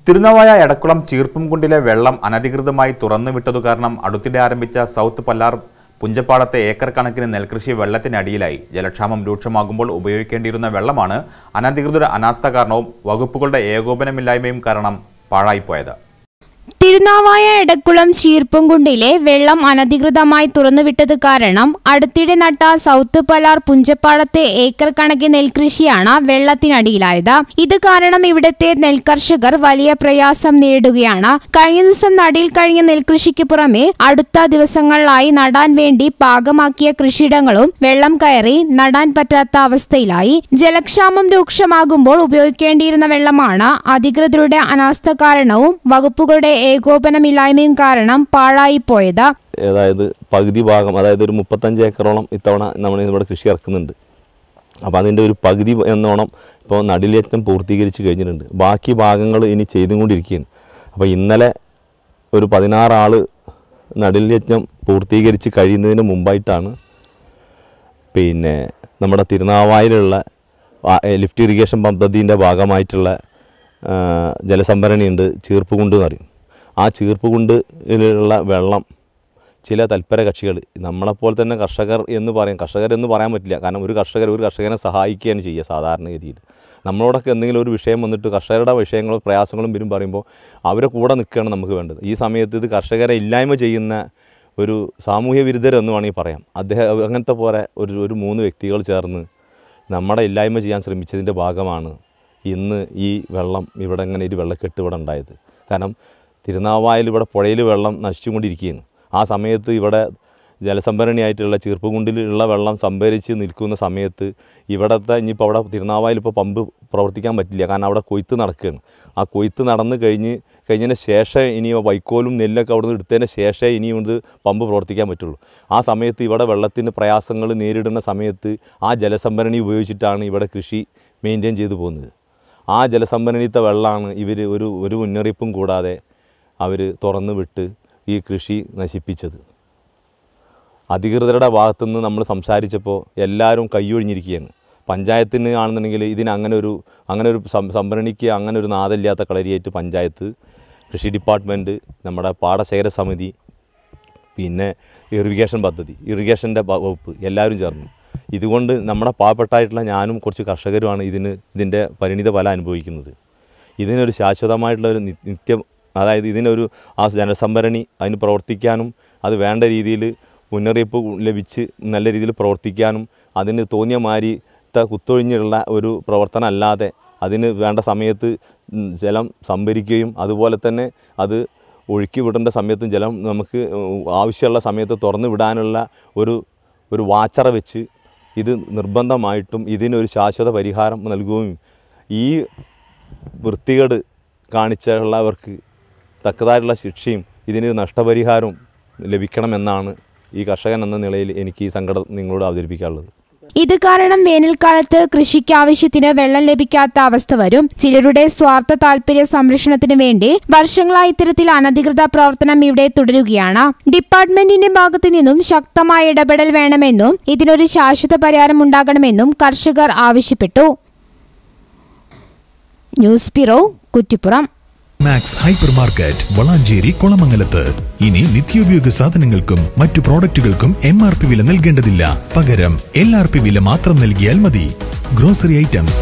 തിരുനാവായ എടക്കുളം ചീർപ്പുംകുണ്ടിലെ വെള്ളം അനധികൃതമായി തുറന്നുവിട്ടതു കാരണം അടുത്തിടെ ആരംഭിച്ച സൗത്ത് പല്ലാർ പുഞ്ചപ്പാടത്തെ ഏക്കർ കണക്കിന് നെൽകൃഷി വെള്ളത്തിനടിയിലായി ജലക്ഷാമം രൂക്ഷമാകുമ്പോൾ ഉപയോഗിക്കേണ്ടിയിരുന്ന വെള്ളമാണ് അനധികൃത അനാസ്ഥ കാരണവും വകുപ്പുകളുടെ ഏകോപനമില്ലായ്മയും കാരണം പാഴായിപ്പോയത് തിരുനാവായ എടക്കുളം ചീർപ്പുംകുണ്ടിലെ വെള്ളം അനധികൃതമായി തുറന്നുവിട്ടത് കാരണം അടുത്തിടെ നട്ട സൗത്ത് പലാർ പുഞ്ചപ്പാടത്തെ ഏക്കർ കണക്കിന് നെൽകൃഷിയാണ് വെള്ളത്തിനടിയിലായത് ഇത് കാരണം ഇവിടുത്തെ നെൽകർഷകർ വലിയ പ്രയാസം നേരിടുകയാണ് കഴിഞ്ഞ ദിവസം നടിയിൽ കഴിഞ്ഞ നെൽകൃഷിക്ക് പുറമെ അടുത്ത ദിവസങ്ങളിലായി നടാൻ വേണ്ടി പാകമാക്കിയ കൃഷിയിടങ്ങളും വെള്ളം കയറി നടാൻ പറ്റാത്ത അവസ്ഥയിലായി ജലക്ഷാമം രൂക്ഷമാകുമ്പോൾ ഉപയോഗിക്കേണ്ടിയിരുന്ന വെള്ളമാണ് അധികൃതരുടെ അനാസ്ഥ കാരണവും വകുപ്പുകളുടെ ഏകോപനമില്ലായ്മയും കാരണം പാഴായിപ്പോയത് അതായത് പകുതി ഭാഗം അതായത് ഒരു മുപ്പത്തഞ്ച് ഏക്കറോളം ഇത്തവണ നമ്മൾ ഇവിടെ കൃഷി ഇറക്കുന്നുണ്ട് അപ്പോൾ അതിൻ്റെ ഒരു പകുതി എന്നോണം ഇപ്പോൾ നടിലേറ്റം പൂർത്തീകരിച്ച് കഴിഞ്ഞിട്ടുണ്ട് ബാക്കി ഭാഗങ്ങൾ ഇനി ചെയ്തുകൊണ്ടിരിക്കുകയാണ് അപ്പോൾ ഇന്നലെ ഒരു പതിനാറ് ആൾ നടിലേറ്റം പൂർത്തീകരിച്ച് കഴിയുന്നതിന് മുമ്പായിട്ടാണ് പിന്നെ നമ്മുടെ തിരുനാവായിലുള്ള ആ- ഏ, ലിഫ്റ്റ് ഇറിഗേഷൻ പദ്ധതിൻ്റെ ഭാഗമായിട്ടുള്ള ആ, ജലസംഭരണിയുണ്ട് ചീർപ്പുകുണ്ട് എന്ന് പറയും ആ ചീർപ്പുകുണ്ടിലുള്ള വെള്ളം ചില തൽപര കക്ഷികൾ നമ്മളെപ്പോലെ തന്നെ കർഷകർ എന്ന് പറയാം കർഷകർ എന്ന് പറയാൻ പറ്റില്ല കാരണം ഒരു കർഷകർ ഒരു കർഷകനെ സഹായിക്കുകയാണ് ചെയ്യുക സാധാരണഗതിയിൽ നമ്മളോടൊക്കെ എന്തെങ്കിലും ഒരു വിഷയം വന്നിട്ട് കർഷകരുടെ വിഷയങ്ങളും പ്രയാസങ്ങളും വരും പറയുമ്പോൾ അവരെ കൂടെ നിൽക്കുകയാണ് നമുക്ക് വേണ്ടത് ഈ സമയത്ത് ഇത് കർഷകരെ ഇല്ലായ്മ ചെയ്യുന്ന ഒരു സാമൂഹ്യ വിരുദ്ധരെന്ന് വേണമെങ്കിൽ പറയാം അദ്ദേഹം അങ്ങനത്തെ പോലെ ഒരു ഒരു മൂന്ന് വ്യക്തികൾ ചേർന്ന് നമ്മുടെ ഇല്ലായ്മ ചെയ്യാൻ ശ്രമിച്ചതിൻ്റെ ഭാഗമാണ് ഇന്ന് ഈ വെള്ളം ഇവിടെ ഇങ്ങനെ ഒരു വെള്ളക്കെട്ട് ഇവിടെ ഉണ്ടായത് കാരണം തിരുനാവായിൽ ഇവിടെ പുഴയിൽ വെള്ളം നശിച്ചുകൊണ്ടിരിക്കുകയാണ് ആ സമയത്ത് ഇവിടെ ജലസംഭരണിയായിട്ടുള്ള ചീർപ്പുകുണ്ടിലുള്ള വെള്ളം സംഭരിച്ച് നിൽക്കുന്ന സമയത്ത് ഇവിടുത്തെ ഇനിയിപ്പോൾ അവിടെ തിരുനാവായിൽ ഇപ്പോൾ പമ്പ് പ്രവർത്തിക്കാൻ പറ്റില്ല കാരണം അവിടെ കൊയ്ത്ത് നടക്കുകയാണ് ആ കൊയ്ത്ത് നടന്ന് കഴിഞ്ഞ് കഴിഞ്ഞതിന് ശേഷം ഇനി വൈക്കോലും നെല്ലൊക്കെ അവിടെ നിന്ന് എടുത്തതിന് ശേഷമേ ഇനി ഇത് പമ്പ് പ്രവർത്തിക്കാൻ പറ്റുള്ളൂ ആ സമയത്ത് ഇവിടെ വെള്ളത്തിന് പ്രയാസങ്ങൾ നേരിടുന്ന സമയത്ത് ആ ജലസംഭരണി ഉപയോഗിച്ചിട്ടാണ് ഇവിടെ കൃഷി മെയിൻറ്റെയിൻ ചെയ്തു പോകുന്നത് ആ ജലസംഭരണിത്തെ വെള്ളമാണ് ഇവർ ഒരു ഒരു മുന്നറിയിപ്പും കൂടാതെ അവർ തുറന്നു വിട്ട് ഈ കൃഷി നശിപ്പിച്ചത് അധികൃതരുടെ ഭാഗത്തുനിന്ന് നമ്മൾ സംസാരിച്ചപ്പോൾ എല്ലാവരും കൈയൊഴിഞ്ഞിരിക്കുകയാണ് പഞ്ചായത്തിന് ആണെന്നുണ്ടെങ്കിൽ ഇതിന് അങ്ങനെ ഒരു അങ്ങനെ ഒരു സം- സംഭരണിക്ക് അങ്ങനെ ഒരു നാദമില്ലാത്ത കളരിയായിട്ട് പഞ്ചായത്ത് കൃഷി ഡിപ്പാർട്ട്മെൻറ്റ് നമ്മുടെ പാടശേഖര സമിതി പിന്നെ ഇറിഗേഷൻ പദ്ധതി ഇറിഗേഷൻ്റെ വകുപ്പ് എല്ലാവരും ചേർന്നു ഇതുകൊണ്ട് നമ്മുടെ പാവപ്പെട്ടായിട്ടുള്ള ഞാനും കുറച്ച് കർഷകരുമാണ് ഇതിന് ഇതിൻ്റെ പരിണിത ഫലം അനുഭവിക്കുന്നത് ഇതിനൊരു ശാശ്വതമായിട്ടുള്ള ഒരു നി- നിത്യം അതായത് ഇതിനൊരു ആ ജനസംഭരണി അതിന് പ്രവർത്തിക്കാനും അത് വേണ്ട രീതിയിൽ മുന്നറിയിപ്പ് ലഭിച്ച് നല്ല രീതിയിൽ പ്രവർത്തിക്കാനും അതിന് തോന്നിയ മാതിരിത്തെ കുത്തൊഴിഞ്ഞുള്ള ഒരു പ്രവർത്തനം അല്ലാതെ അതിന് വേണ്ട സമയത്ത് ഉം, ജലം സംഭരിക്കുകയും അതുപോലെ തന്നെ അത് ഒഴുക്കി വിടേണ്ട സമയത്തും ജലം നമുക്ക് ഉം, ആവശ്യമുള്ള സമയത്ത് തുറന്നു വിടാനുള്ള ഒരു ഒരു വാച്ചറ വെച്ച് ഇത് നിർബന്ധമായിട്ടും ഇതിനൊരു ശാശ്വത പരിഹാരം നൽകുകയും ഈ വൃത്തികേട് കാണിച്ചുള്ളവർക്ക് തക്കതായിട്ടുള്ള ശിക്ഷയും ഇതിനൊരു നഷ്ടപരിഹാരവും ലഭിക്കണമെന്നാണ് ഈ കർഷകൻ എന്ന നിലയിൽ എനിക്ക് ഈ സങ്കടം നിങ്ങളോട് അവതരിപ്പിക്കാനുള്ളത് ഇത് കാരണം വേനൽക്കാലത്ത് കൃഷിക്ക് ആവശ്യത്തിന് വെള്ളം ലഭിക്കാത്ത അവസ്ഥ വരും ചിലരുടെ സ്വാർത്ഥ താല്പര്യ സംരക്ഷണത്തിന് വേണ്ടി വർഷങ്ങളായി ഇത്തരത്തിൽ അനധികൃത പ്രവർത്തനം ഇവിടെ തുടരുകയാണ് ഡിപ്പാർട്ട്മെന്റിന്റെ ഭാഗത്തു നിന്നും ശക്തമായ ഇടപെടൽ വേണമെന്നും ഇതിനൊരു ശാശ്വത പരിഹാരം ഉണ്ടാകണമെന്നും കർഷകർ ആവശ്യപ്പെട്ടു news bureau Kuttippuram Max hypermarket Valanchery കൊളമംഗലത്ത് ഇനി നിത്യോപയോഗ സാധനങ്ങൾക്കും മറ്റു പ്രോഡക്റ്റുകൾക്കും എം ആർ പി വില നൽകേണ്ടതില്ല പകരം എൽ ആർ പി വില മാത്രം നൽകിയാൽ മതി grocery items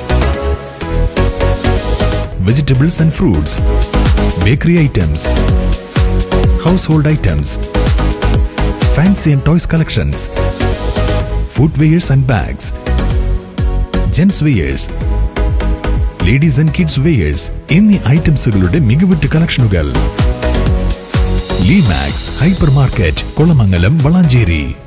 vegetables and fruits bakery items household items fancy and toys collections footwears and bags gents wears ladies and kids wears എന്നീ ഐറ്റംസുകളുടെ മികവുറ്റ കളക്ഷനുകൾ ലീമാക്സ് ഹൈപ്പർ മാർക്കറ്റ് കൊളമംഗലം വളാഞ്ചേരി